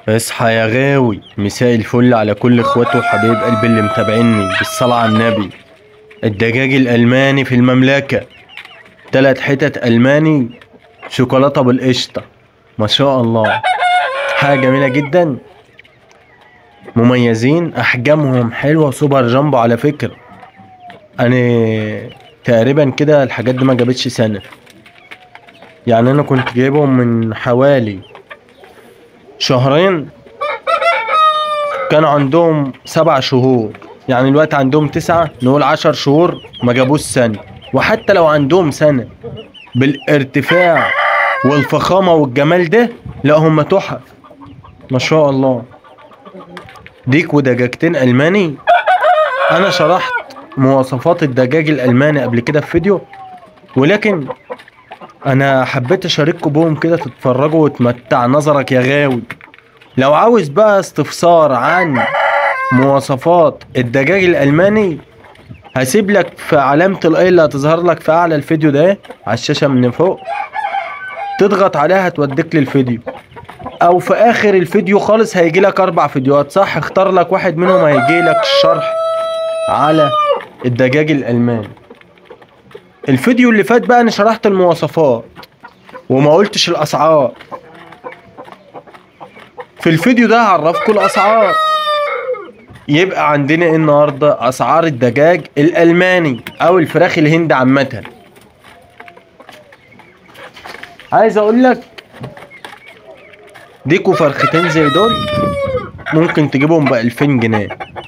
اصحى يا غاوي مساء الفل على كل اخواته وحبايب قلبي اللي متابعيني بالصلاة على النبي الدجاج الألماني في المملكة تلات حتت ألماني شوكولاتة بالقشطة ما شاء الله حاجة جميلة جدا مميزين أحجامهم حلوة سوبر جامبو على فكرة أنا تقريبا كده الحاجات دي ما جابتش سنة يعني أنا كنت جايبهم من حوالي شهرين كان عندهم سبع شهور يعني الوقت عندهم تسعة نقول عشر شهور ما جابوش سنة وحتى لو عندهم سنة بالارتفاع والفخامة والجمال ده لا هم تحف ما شاء الله ديك ودجاجتين ألماني أنا شرحت مواصفات الدجاج الألماني قبل كده في فيديو ولكن أنا حبيت أشارككم بهم كده تتفرجوا وتمتع نظرك يا غاوي لو عاوز بقى استفسار عن مواصفات الدجاج الألماني هسيب لك في علامة الاي اللي هتظهر لك في أعلى الفيديو ده على الشاشة من فوق تضغط عليها هتوديك للفيديو او في اخر الفيديو خالص هيجي لك اربع فيديوهات صح اختار لك واحد منهم هيجي لك الشرح على الدجاج الالماني الفيديو اللي فات بقى انا شرحت المواصفات وما قلتش الاسعار في الفيديو ده هعرفكم الاسعار يبقى عندنا ايه النهارده اسعار الدجاج الالماني او الفراخ الهند عامه عايز اقول لك ديكوا فرختين زي دول ممكن تجيبهم بألفين جنيه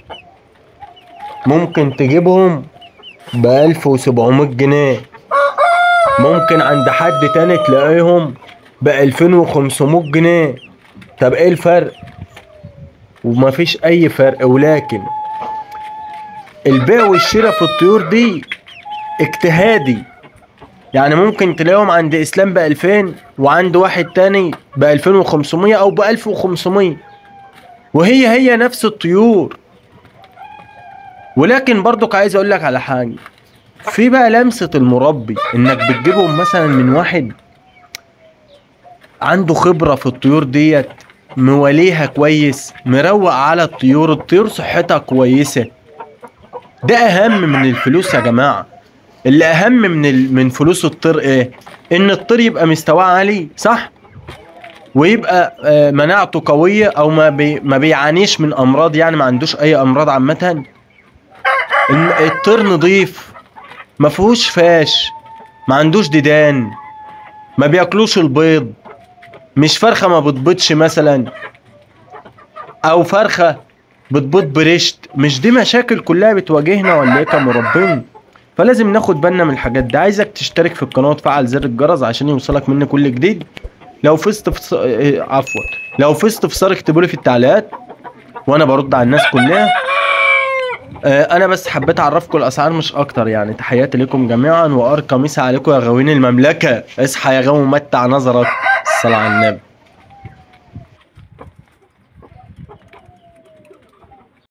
ممكن تجيبهم بألف وسبعمية جنيه ممكن عند حد تاني تلاقيهم بألفين وخمسمية جنيه طب ايه الفرق ومفيش اي فرق ولكن البيع والشراء في الطيور دي اجتهادي يعني ممكن تلاقيهم عند اسلام ب 2000 وعند واحد تاني ب 2500 او ب 1500 وهي هي نفس الطيور ولكن برضك عايز اقول لك على حاجه في بقى لمسه المربي انك بتجيبهم مثلا من واحد عنده خبره في الطيور ديت مواليها كويس مروق على الطيور الطيور صحتها كويسه ده اهم من الفلوس يا جماعه اللي اهم من ال... من فلوس الطير ايه ان الطير يبقى مستواه عالي صح ويبقى آه، مناعته قويه او ما بي... ما بيعانيش من امراض يعني ما عندوش اي امراض عامه ان الطير نضيف ما فيهوش فاش ما عندوش ديدان ما بياكلوش البيض مش فرخه ما بتبيضش مثلا او فرخه بتبيض برشت مش دي مشاكل كلها بتواجهنا ولا ايه كمربين فلازم ناخد بالنا من الحاجات دي عايزك تشترك في القناه وتفعل زر الجرس عشان يوصلك مني كل جديد لو في استفسار إيه، عفوا لو في استفسار اكتبوا لي في التعليقات وانا برد على الناس كلها آه، انا بس حبيت اعرفكم الاسعار مش اكتر يعني تحياتي لكم جميعا وارقى مسا عليكم يا غاويين المملكه اصحى يا غاوي متع نظرك الصلاه على النبي